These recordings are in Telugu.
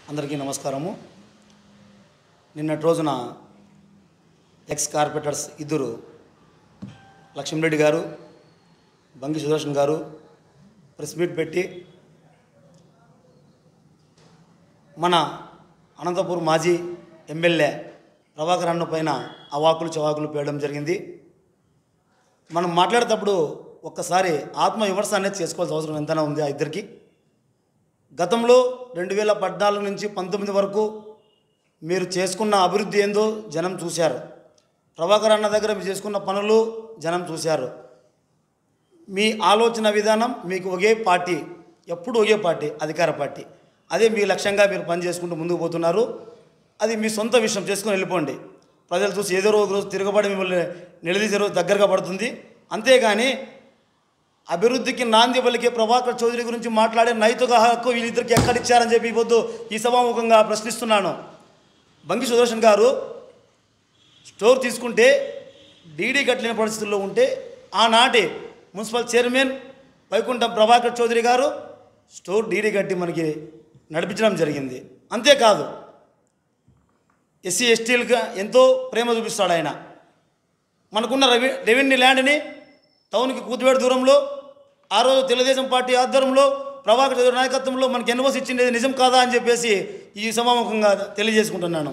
అందరికీ నమస్కారము నిన్నటి రోజున ఎక్స్ కార్పొరేటర్స్ ఇద్దరు లక్ష్మీరెడ్డి గారు బంగి సుదర్శన్ గారు ప్రెస్ మీట్ పెట్టి మన అనంతపూర్ మాజీ ఎమ్మెల్యే ప్రభాకర్ అన్న పైన అవాకులు చవాకులు పేయడం జరిగింది మనం మాట్లాడేటప్పుడు ఒక్కసారి ఆత్మ విమర్శ అనేది చేసుకోవాల్సిన అవసరం ఎంతైనా ఉంది ఆ ఇద్దరికి గతంలో రెండు వేల పద్నాలుగు నుంచి పంతొమ్మిది వరకు మీరు చేసుకున్న అభివృద్ధి ఏందో జనం చూశారు ప్రభాకర్ అన్న దగ్గర మీరు చేసుకున్న పనులు జనం చూశారు మీ ఆలోచన విధానం మీకు ఒకే పార్టీ ఎప్పుడు ఒకే పార్టీ అధికార పార్టీ అదే మీ లక్ష్యంగా మీరు పని చేసుకుంటూ ముందుకు పోతున్నారు అది మీ సొంత విషయం చేసుకొని వెళ్ళిపోండి ప్రజలు చూసి ఏదో ఒక రోజు తిరగబడి మిమ్మల్ని నిలదీసే రోజు దగ్గరగా పడుతుంది అంతేగాని అభివృద్ధికి నాంది పలికే ప్రభాకర్ చౌదరి గురించి మాట్లాడే నైతిక హక్కు వీళ్ళిద్దరికి ఎక్కడిచ్చారని చెప్పి పొద్దు ఈ సభాముఖంగా ప్రశ్నిస్తున్నాను బంగి సుదర్శన్ గారు స్టోర్ తీసుకుంటే డీడీ కట్టలేని పరిస్థితుల్లో ఉంటే ఆనాటి మున్సిపల్ చైర్మన్ వైకుంఠం ప్రభాకర్ చౌదరి గారు స్టోర్ డీడీ కట్టి మనకి నడిపించడం జరిగింది అంతేకాదు ఎస్సీ ఎస్టీలుగా ఎంతో ప్రేమ చూపిస్తాడు ఆయన మనకున్న రెవె రెవెన్యూ ల్యాండ్ని టౌన్కి కూతువేడు దూరంలో ఆ రోజు తెలుగుదేశం పార్టీ ఆధ్వర్యంలో ప్రభాకర్ చౌదరి నాయకత్వంలో మనకి ఎన్ఓసి ఇచ్చింది నిజం కాదా అని చెప్పేసి ఈ సభాముఖంగా తెలియజేసుకుంటున్నాను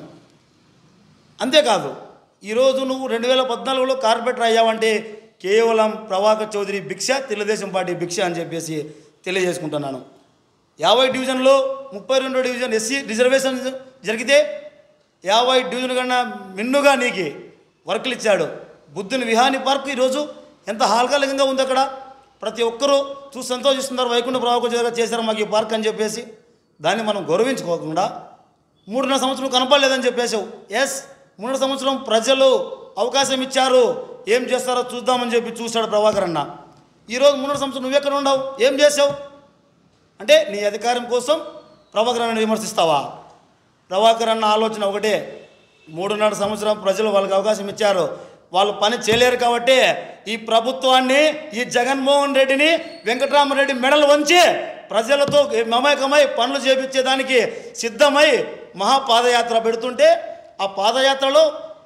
అంతేకాదు ఈరోజు నువ్వు రెండు వేల పద్నాలుగులో కార్పొరేటర్ అయ్యావంటే కేవలం ప్రభాకర్ చౌదరి భిక్ష తెలుగుదేశం పార్టీ భిక్ష అని చెప్పేసి తెలియజేసుకుంటున్నాను యాభై డివిజన్లో ముప్పై రెండో డివిజన్ ఎస్సీ రిజర్వేషన్ జరిగితే యాభై డివిజన్ కన్నా మిన్నుగా నీకు వర్కులు ఇచ్చాడు బుద్ధుని విహాని పార్క్ ఈరోజు ఎంత హాల్కాలికంగా ఉంది అక్కడ ప్రతి ఒక్కరూ చూసి సంతోషిస్తున్నారు వైకుంఠ ప్రభాకర్ చౌదరి గారు చేశారు మాకు ఈ పార్క్ అని చెప్పేసి దాన్ని మనం గౌరవించుకోకుండా మూడున్నర సంవత్సరం కనపడలేదని చెప్పేసావు ఎస్ మూడున్నర సంవత్సరం ప్రజలు అవకాశం ఇచ్చారు ఏం చేస్తారో చూద్దామని చెప్పి చూశాడు ప్రభాకర్ అన్న ఈరోజు మూడున్నర సంవత్సరం నువ్వెక్కడ ఉండవు ఏం చేసావు అంటే నీ అధికారం కోసం ప్రభాకర్ అన్న విమర్శిస్తావా ప్రభాకర్ అన్న ఆలోచన ఒకటే మూడున్నర సంవత్సరం ప్రజలు వాళ్ళకి అవకాశం ఇచ్చారు వాళ్ళు పని చేయలేరు కాబట్టి ఈ ప్రభుత్వాన్ని ఈ జగన్మోహన్ రెడ్డిని వెంకటరామరెడ్డి మెడలు వంచి ప్రజలతో మమేకమై పనులు చేపించేదానికి సిద్ధమై మహాపాదయాత్ర పెడుతుంటే ఆ పాదయాత్రలో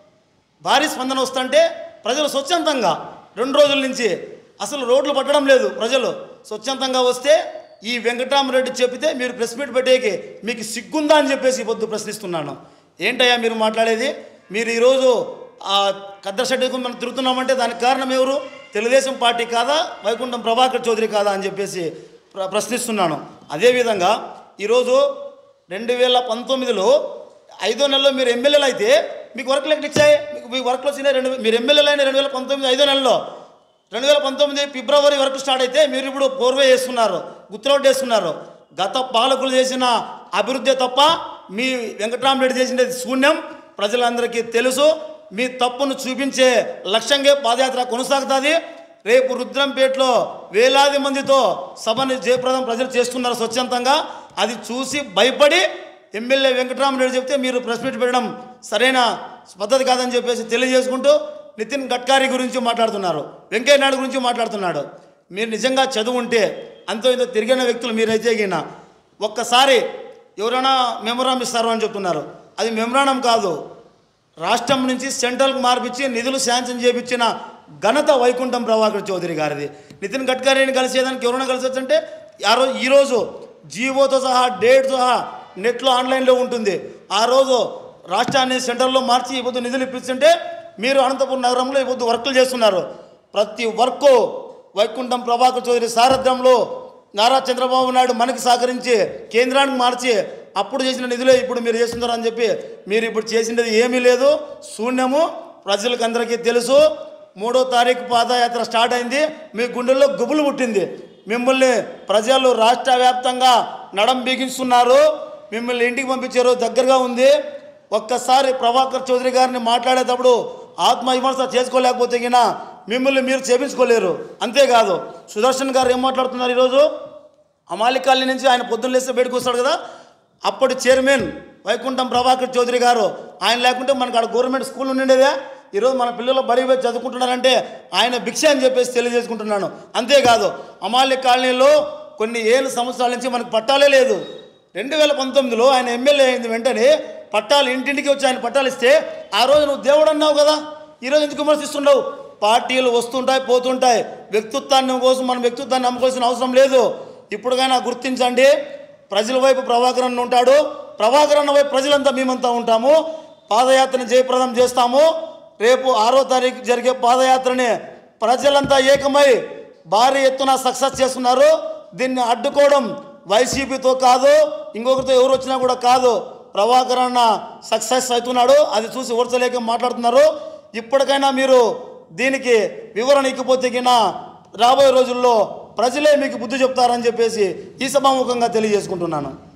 భారీ స్పందన వస్తుంటే ప్రజలు స్వచ్ఛందంగా రెండు రోజుల నుంచి అసలు రోడ్లు పట్టడం లేదు ప్రజలు స్వచ్ఛందంగా వస్తే ఈ వెంకటరామరెడ్డి చెప్పితే మీరు ప్రెస్ మీట్ పెట్టేకి మీకు సిగ్గుందా అని చెప్పేసి పొద్దు ప్రశ్నిస్తున్నాను ఏంటయ్యా మీరు మాట్లాడేది మీరు ఈరోజు ఆ కద్దర్ షెడ్యూకు మనం తిరుగుతున్నామంటే దానికి కారణం ఎవరు తెలుగుదేశం పార్టీ కాదా వైకుంఠం ప్రభాకర్ చౌదరి కాదా అని చెప్పేసి ప్ర ప్రశ్నిస్తున్నాను అదేవిధంగా ఈరోజు రెండు వేల పంతొమ్మిదిలో ఐదో నెలలో మీరు ఎమ్మెల్యేలు అయితే మీకు వర్క్లు ఎక్కడ ఇచ్చాయి మీకు మీ వర్క్లు వచ్చినాయి రెండు మీరు ఎమ్మెల్యేలు అయిన రెండు వేల పంతొమ్మిది ఐదో నెలలో రెండు వేల పంతొమ్మిది ఫిబ్రవరి వరకు స్టార్ట్ అయితే మీరు ఇప్పుడు పోర్వే వేస్తున్నారు గుత్తిరోడ్డు వేస్తున్నారు గత పాలకులు చేసిన అభివృద్ధి తప్ప మీ వెంకటరామరెడ్డి చేసినది శూన్యం ప్రజలందరికీ తెలుసు మీ తప్పును చూపించే లక్ష్యంగా పాదయాత్ర కొనసాగుతుంది రేపు రుద్రంపేటలో వేలాది మందితో సభను జయప్రదం ప్రజలు చేస్తున్నారు స్వచ్ఛందంగా అది చూసి భయపడి ఎమ్మెల్యే వెంకటరామరెడ్డి చెప్తే మీరు ప్రెస్ మీట్ పెట్టడం సరైన పద్ధతి కాదని చెప్పేసి తెలియజేసుకుంటూ నితిన్ గడ్కరీ గురించి మాట్లాడుతున్నారు వెంకయ్య నాయుడు గురించి మాట్లాడుతున్నాడు మీరు నిజంగా చదువు ఉంటే అంతో ఇంతో తిరిగిన వ్యక్తులు మీరైతే గిన ఒక్కసారి ఎవరైనా మెమోరాం ఇస్తారు అని చెప్తున్నారు అది మెమోరాండం కాదు రాష్ట్రం నుంచి సెంట్రల్కి మార్పిచ్చి నిధులు శాంక్షన్ చేయించిన ఘనత వైకుంఠం ప్రభాకర్ చౌదరి గారిది నితిన్ గడ్కరీని కలిసేదానికి ఎవరైనా కలిసొచ్చంటే ఆ రోజు ఈరోజు జీవోతో సహా డేట్ సహా నెట్లో ఆన్లైన్లో ఉంటుంది ఆ రోజు రాష్ట్రాన్ని సెంట్రల్లో మార్చి ఈ పొద్దు నిధులు ఇప్పిస్తుంటే మీరు అనంతపురం నగరంలో ఈ పొద్దు వర్కులు చేస్తున్నారు ప్రతి వర్క్ వైకుంఠం ప్రభాకర్ చౌదరి సారథ్యంలో నారా చంద్రబాబు నాయుడు మనకి సహకరించి కేంద్రానికి మార్చి అప్పుడు చేసిన నిధులే ఇప్పుడు మీరు చేస్తున్నారు అని చెప్పి మీరు ఇప్పుడు చేసినది ఏమీ లేదు శూన్యము ప్రజలకు అందరికీ తెలుసు మూడో తారీఖు పాదయాత్ర స్టార్ట్ అయింది మీ గుండెల్లో గుబులు పుట్టింది మిమ్మల్ని ప్రజలు రాష్ట్ర వ్యాప్తంగా నడం బిగిస్తున్నారు మిమ్మల్ని ఇంటికి పంపించారు దగ్గరగా ఉంది ఒక్కసారి ప్రభాకర్ చౌదరి గారిని మాట్లాడేటప్పుడు ఆత్మవిమర్శ చేసుకోలేకపోతే గిన మిమ్మల్ని మీరు చేపించుకోలేరు అంతేకాదు సుదర్శన్ గారు ఏం మాట్లాడుతున్నారు ఈరోజు అమాలి కాలనీ నుంచి ఆయన పొద్దున్న లేస్తే బయటకు వస్తాడు కదా అప్పటి చైర్మన్ వైకుంఠం ప్రభాకర్ చౌదరి గారు ఆయన లేకుంటే మనకు అక్కడ గవర్నమెంట్ స్కూల్ ఉండిండేదే ఈరోజు మన పిల్లలు బడి పోయి చదువుకుంటున్నారంటే ఆయన భిక్ష అని చెప్పేసి తెలియజేసుకుంటున్నాను అంతేకాదు అమాలి కాలనీలో కొన్ని ఏళ్ళ సంవత్సరాల నుంచి మనకు పట్టాలే లేదు రెండు వేల పంతొమ్మిదిలో ఆయన ఎమ్మెల్యే అయింది వెంటనే పట్టాలు ఇంటింటికి వచ్చి ఆయన పట్టాలు ఇస్తే ఆ రోజు నువ్వు దేవుడు అన్నావు కదా ఈరోజు ఎందుకు విమర్శిస్తుండవు పార్టీలు వస్తుంటాయి పోతుంటాయి వ్యక్తిత్వాన్ని కోసం మనం వ్యక్తిత్వాన్ని నమ్ముకోవాల్సిన అవసరం లేదు ఇప్పుడుకైనా గుర్తించండి ప్రజల వైపు ప్రభాకర్ అన్న ఉంటాడు ప్రభాకర్ అన్న వైపు ప్రజలంతా మేమంతా ఉంటాము పాదయాత్రని జయప్రదం చేస్తాము రేపు ఆరో తారీఖు జరిగే పాదయాత్రని ప్రజలంతా ఏకమై భారీ ఎత్తున సక్సెస్ చేస్తున్నారు దీన్ని అడ్డుకోవడం వైసీపీతో కాదు ఇంకొకరితో ఎవరు వచ్చినా కూడా కాదు ప్రభాకర్ అన్న సక్సెస్ అవుతున్నాడు అది చూసి ఓర్చలేక మాట్లాడుతున్నారు ఇప్పటికైనా మీరు దీనికి వివరణ ఇకపోతే కినా రాబోయే రోజుల్లో ప్రజలే మీకు బుద్ధి చెప్తారని చెప్పేసి ఈ సభాముఖంగా తెలియజేసుకుంటున్నాను